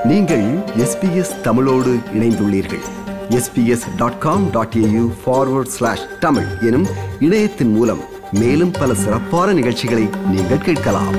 நீங்கள் எஸ்பிஎஸ் தமிழோடு இணைந்துள்ளீர்கள் SBS dot com dot A U forward slash Tamil எனும் இணையத்தின் மூலம் மேலும் பல சிறப்பான நிகழ்ச்சிகளை நீங்கள் கேட்கலாம்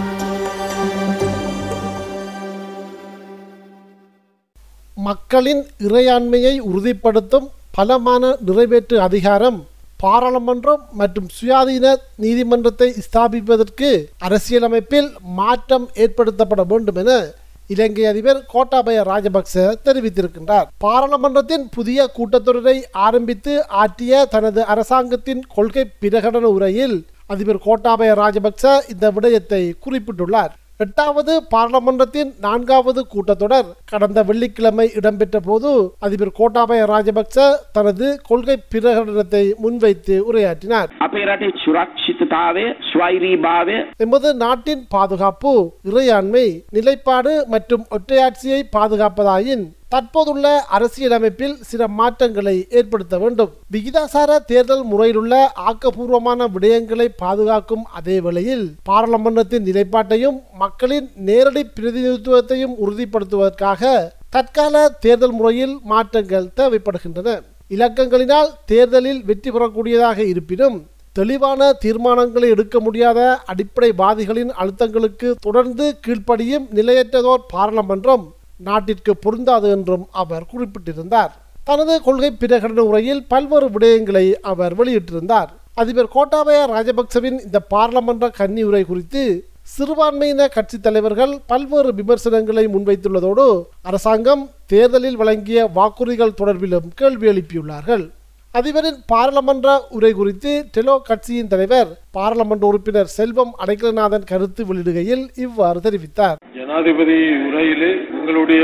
மக்களின் இறையாண்மையை உறுதிப்படுத்தும் பலமான நிறைவேற்று அதிகாரம் பாராளுமன்றம் மற்றும் சுயாதீன நீதிமன்றத்தை ஸ்தாபிப்பதற்கு அரசியலமைப்பில் மாற்றம் ஏற்படுத்தப்பட வேண்டும் என இலங்கை அதிபர் கோட்டாபய ராஜபக்ச தெரிவித்திருக்கின்றார் பாராளுமன்றத்தின் புதிய கூட்டத்தொடரை ஆரம்பித்து ஆற்றிய தனது அரசாங்கத்தின் கொள்கை பிரகடன உரையில் அதிபர் கோட்டாபய ராஜபக்ச இந்த விடயத்தை குறிப்பிட்டுள்ளார் எட்டாவது பாராளுமன்றத்தின் நான்காவது கூட்டத்தொடர் கடந்த வெள்ளிக்கிழமை இடம்பெற்ற போது அதிபர் கோட்டாபய ராஜபக்ச தனது கொள்கை பிரகடனத்தை முன்வைத்து உரையாற்றினார் අපේ රටේ සුරක්ෂිතතාවය ස්වෛරීභාවය எமது நாட்டின் பாதுகாப்பு இறையாண்மை நிலைப்பாடு மற்றும் ஒற்றையாட்சியை பாதுகாப்பதாயின் தற்போதுள்ள அரசியலமைப்பில் சில மாற்றங்களை ஏற்படுத்த வேண்டும் விகிதாசார தேர்தல் முறையிலுள்ள ஆக்கப்பூர்வமான விடயங்களை பாதுகாக்கும் அதே வேளையில் பாராளுமன்றத்தின் நிலைப்பாட்டையும் மக்களின் நேரடி பிரதிநிதித்துவத்தையும் உறுதிப்படுத்துவதற்காக தற்கால தேர்தல் முறையில் மாற்றங்கள் தேவைப்படுகின்றன இலக்கங்களினால் தேர்தலில் வெற்றி பெறக்கூடியதாக இருப்பினும் தெளிவான தீர்மானங்களை எடுக்க முடியாத அடிப்படைவாதிகளின் அழுத்தங்களுக்கு தொடர்ந்து கீழ்ப்படியும் நிலையற்றதோர் பாராளுமன்றம் நாட்டிற்கு பொருந்தாது என்றும் அவர் குறிப்பிட்டிருந்தார் தனது கொள்கை பிரகடன உரையில் பல்வேறு விடயங்களை அவர் வெளியிட்டிருந்தார் அதிபர் கோட்டாபய ராஜபக்சவின் இந்த பாராளுமன்ற கன்னி உரை குறித்து சிறுபான்மையின கட்சி தலைவர்கள் பல்வேறு விமர்சனங்களை முன்வைத்துள்ளதோடு அரசாங்கம் தேர்தலில் வழங்கிய வாக்குறுதிகள் தொடர்பிலும் கேள்வி எழுப்பியுள்ளார்கள் அதிபரின் பாராளுமன்ற உரை குறித்து டெலோ கட்சியின் தலைவர் பாராளுமன்ற உறுப்பினர் செல்வம் அடைக்கலநாதன் கருத்து வெளியிடுகையில் இவ்வாறு தெரிவித்தார் ஜனாதிபதி உரையிலே உங்களுடைய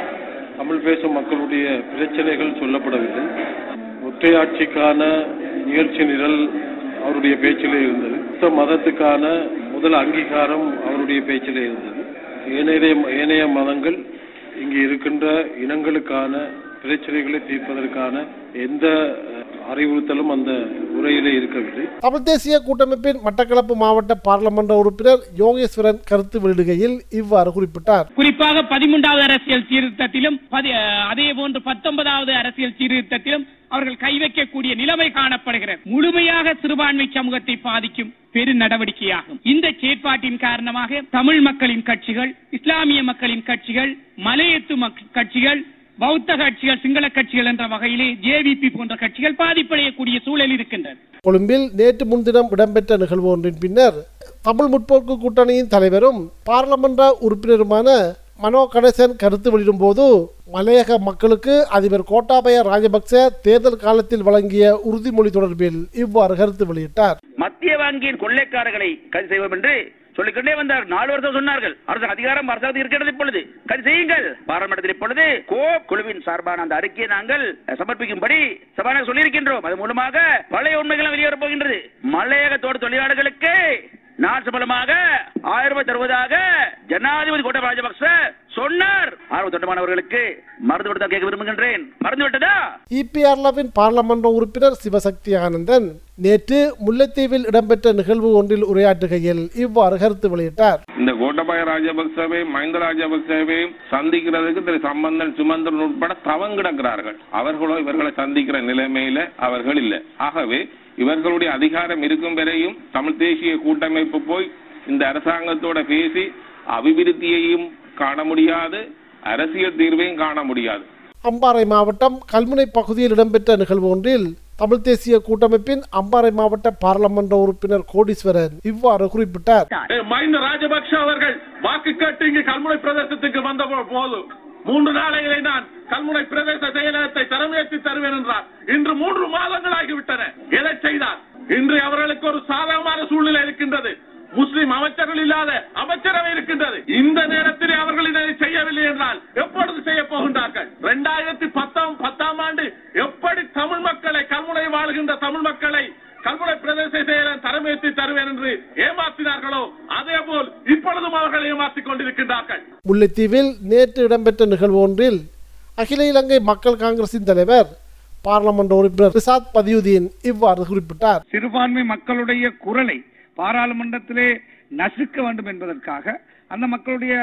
தமிழ் பேசும் மக்களுடைய பிரச்சனைகள் சொல்லப்படவில்லை ஒற்றையாட்சிக்கான முயற்சி நிரல் அவருடைய பேச்சிலே இருந்தது மொத்த மதத்துக்கான முதல் அங்கீகாரம் அவருடைய பேச்சிலே இருந்தது ஏனைய ஏனைய மதங்கள் இங்கு இருக்கின்ற இனங்களுக்கான பிரச்சனைகளை தீர்ப்பதற்கான எந்த அறிவுறுத்தலும் அந்த உரையிலே இருக்கவில்லை தமிழ் தேசிய கூட்டமைப்பின் மட்டக்களப்பு மாவட்ட பாராளுமன்ற உறுப்பினர் யோகேஸ்வரன் கருத்து வெளியிடுகையில் இவ்வாறு குறிப்பிட்டார் குறிப்பாக பதிமூன்றாவது அரசியல் சீர்திருத்தத்திலும் பதி- அதே போன்று பத்தொன்பதாவது அரசியல் சீர்திருத்தத்திலும் அவர்கள் கை வைக்கக்கூடிய நிலைமை காணப்படுகிறது முழுமையாக சிறுபான்மை சமூகத்தை பாதிக்கும் பெரு நடவடிக்கையாகும் இந்த செயற்பாட்டின் காரணமாக தமிழ் மக்களின் கட்சிகள் இஸ்லாமிய மக்களின் கட்சிகள் மலையத்து மக்- கட்சிகள் பௌத்த கட்சிகள் சிங்கள கட்சிகள் என்ற வகையிலே ஜேவிபி போன்ற கட்சிகள் பாதிப்படையக்கூடிய சூழல் இருக்கின்றது கொழும்பில் நேற்று முன்தினம் இடம்பெற்ற நிகழ்வு ஒன்றின் பின்னர் தமிழ் முற்போக்கு கூட்டணியின் தலைவரும் பாராளுமன்ற உறுப்பினருமான மனோ கணேசன் கருத்து வெளியிடும் போது மலையக மக்களுக்கு அதிபர் கோட்டாபய ராஜபக்ச தேர்தல் காலத்தில் வழங்கிய உறுதிமொழி தொடர்பில் இவ்வாறு கருத்து வெளியிட்டார் மத்திய வங்கியின் கொள்ளைக்காரர்களை கைது செய்வோம் என்று சொல்லிக்கொண்டே வந்தார் நாலு வருஷம் சொன்னார்கள் அரசு அதிகாரம் அரசாங்கம் இருக்கிறது இப்பொழுது கைது செய்யுங்கள் பாராளுமன்றத்தில் இப்பொழுது கோப் குழுவின் சார்பான அந்த அறிக்கையை நாங்கள் சமர்ப்பிக்கும்படி சபாநாயகர் சொல்லியிருக்கின்றோம் அது மூலமாக பழைய உண்மைகளும் வெளியேறப் போகின்றது மலையக தோட்ட தொழிலாளர்களுக்கு நாட்டு மூலமாக ஆயிரம் ரூபாய் தருவதாக ஜனாதிபதி கோட்டபாய ராஜபக்ச சொன்னார் ஆர்வ தொண்டமானவர்களுக்கு மருந்து விட்டு கேட்க விரும்புகின்றேன் மறந்து விட்டதா இபிஆர்லவின் பாராளுமன்ற உறுப்பினர் சிவசக்தி ஆனந்தன் நேற்று முல்லைத்தீவில் இடம்பெற்ற நிகழ்வு ஒன்றில் உரையாற்றுகையில் இவ்வாறு கருத்து வெளியிட்டார் இந்த கோட்டபாய ராஜபக்சவை மஹிந்த ராஜபக்சவை சந்திக்கிறதுக்கு திரு சம்பந்தன் சுமந்திரன் உட்பட தவம் கிடக்கிறார்கள் அவர்களோ இவர்களை சந்திக்கிற நிலைமையில அவர்கள் இல்லை ஆகவே இவர்களுடைய அதிகாரம் இருக்கும் வரையும் தமிழ் தேசிய கூட்டமைப்பு போய் இந்த அரசாங்கத்தோட பேசி அபிவிருத்தியையும் காண முடியாது அரசியல் தீர்வையும் காண முடியாது அம்பாறை மாவட்டம் கல்முனை பகுதியில் இடம்பெற்ற நிகழ்வு ஒன்றில் தமிழ் தேசிய கூட்டமைப்பின் அம்பாறை மாவட்ட பாராளுமன்ற உறுப்பினர் கோடீஸ்வரன் இவ்வாறு குறிப்பிட்டார் மஹிந்த ராஜபக்ஷ அவர்கள் வாக்கு கேட்டு இங்கு கல்முனை பிரதேசத்துக்கு வந்த போ- போது மூன்று நாளைகளை நான் கல்முனை பிரதேச செயலகத்தை தரமேற்றி தருவேன் என்றார் இன்று மூன்று மாதங்கள் ஆகிவிட்டன எதை செய்தார் இன்று அவர்களுக்கு ஒரு சாதகமான சூழ்நிலை இருக்கின்றது முஸ்லிம் அமைச்சர்கள் இல்லாத அமைச்சரவை இருக்கின்றது இந்த நேரத்தில் அவர்கள் இதை செய்யவில்லை என்றால் எப்பொழுது செய்ய போகின்றார்கள் இரண்டாயிரத்தி பத்தாம் பத்தாம் ஆண்டு எப்படி தமிழ் மக்களை கல்முனை வாழ்கின்ற தமிழ் மக்களை கல்முனை பிரதேச செயலர் தரமேற்றி தருவேன் என்று ஏமாற்றினார்களோ அதே போல் இப்பொழுதும் அவர்கள் ஏமாற்றிக் கொண்டிருக்கின்றார்கள் முல்லைத்தீவில் நேற்று இடம்பெற்ற நிகழ்வு ஒன்றில் அகில இலங்கை மக்கள் காங்கிரசின் தலைவர் பாராளுமன்ற உறுப்பினர் ரிசாத் பதியுதீன் இவ்வாறு குறிப்பிட்டார் சிறுபான்மை மக்களுடைய குரலை பாராளுமன்றத்திலே நசுக்க வேண்டும் என்பதற்காக அந்த மக்களுடைய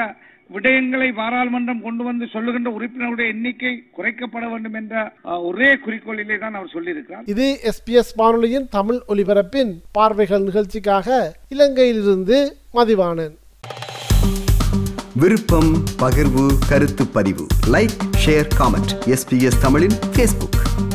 விடயங்களை பாராளுமன்றம் கொண்டு வந்து சொல்லுகின்ற உறுப்பினருடைய எண்ணிக்கை குறைக்கப்பட வேண்டும் என்ற அஹ், ஒரே குறிக்கோளிலே தான் அவர் சொல்லியிருக்கிறார் இது எஸ்பிஎஸ் வானொலியின் தமிழ் ஒலிபரப்பின் பார்வைகள் நிகழ்ச்சிக்காக இலங்கையிலிருந்து மதிவாணன் விருப்பம் பகிர்வு கருத்து பதிவு லைக் ஷேர் காமெண்ட் எஸ்பிஎஸ் தமிழின் ஃபேஸ்புக்